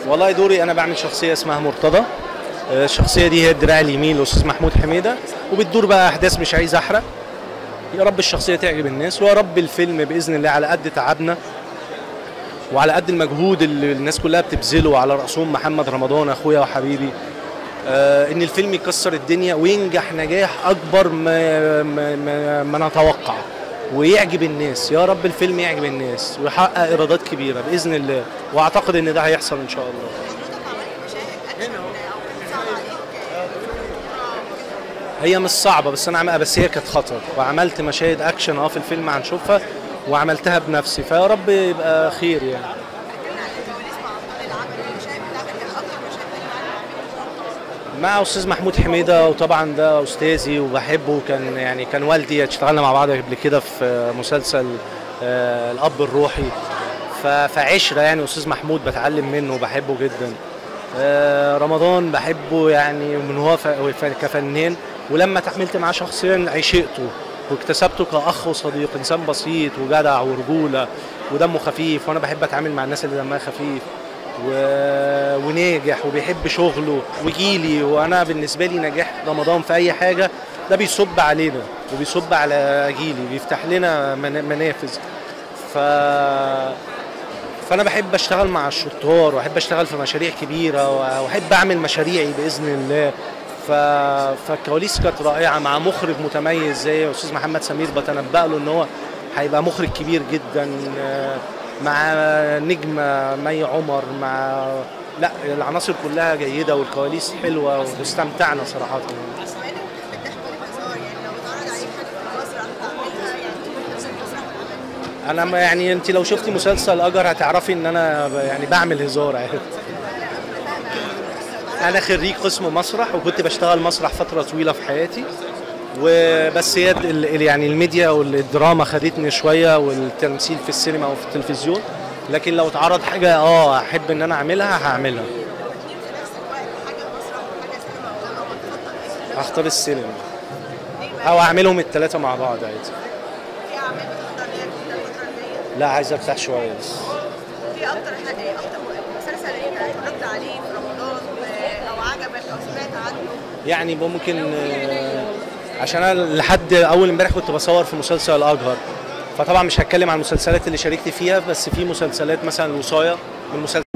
والله دوري انا بعمل شخصيه اسمها مرتضى آه، الشخصيه دي هي الدراع اليمين للاستاذ محمود حميده وبتدور بقى احداث مش عايز احرق يا رب الشخصيه تعجب الناس ويا رب الفيلم باذن الله على قد تعبنا وعلى قد المجهود اللي الناس كلها بتبذله وعلى راسهم محمد رمضان اخويا وحبيبي آه، ان الفيلم يكسر الدنيا وينجح نجاح اكبر ما ما, ما, ما نتوقع ويعجب الناس يا رب الفيلم يعجب الناس ويحقق ايرادات كبيره باذن الله واعتقد ان ده هيحصل ان شاء الله هي مش صعبه بس انا عم... بس هي كانت خطر وعملت مشاهد اكشن اه في الفيلم هنشوفها وعملتها بنفسي فيا رب يبقى خير يعني مع استاذ محمود حميده وطبعا ده استاذي وبحبه كان يعني كان والدي اشتغلنا مع بعض قبل كده في مسلسل آه، الاب الروحي ف- فعشره يعني استاذ محمود بتعلم منه وبحبه جدا آه، رمضان بحبه يعني من هو ف- ف- كفنان ولما تعاملت معاه شخصيا عشقته واكتسبته كاخ وصديق انسان بسيط وجدع ورجوله ودمه خفيف وانا بحب اتعامل مع الناس اللي دمها خفيف و... وناجح وبيحب شغله وجيلي وانا بالنسبه لي نجاح رمضان في اي حاجه ده بيصب علينا وبيصب على جيلي بيفتح لنا من... منافذ ف فانا بحب اشتغل مع الشطار واحب اشتغل في مشاريع كبيره واحب اعمل مشاريعي باذن الله ف... فالكواليس كانت رائعه مع مخرج متميز زي استاذ محمد سمير بتنبأ له ان هو هيبقى مخرج كبير جدا آه، مع نجمه مي عمر مع لا العناصر كلها جيده والكواليس حلوه واستمتعنا صراحه انا ما- يعني انت لو شفتي مسلسل اجر هتعرفي ان انا ب- يعني بعمل هزار عادي انا خريج قسم مسرح وكنت بشتغل مسرح فتره طويله في حياتي وبس هي ال- ال- يعني الميديا والدراما خدتني شويه والتمثيل في السينما او في التلفزيون لكن لو اتعرض حاجه اه احب ان انا اعملها هعملها هختار السينما او اعملهم الثلاثه مع بعض عادي لا عايز ارتاح شويه بس في اكتر حاجه ايه اكتر مسلسل انت اتفرجت عليه في رمضان و- او عجبك او سمعت عنه يعني ممكن آه، عشان انا لحد اول امبارح كنت بصور في مسلسل الاجهر فطبعا مش هتكلم عن المسلسلات اللي شاركت فيها بس في مسلسلات مثلا الوصايه من المسلسلات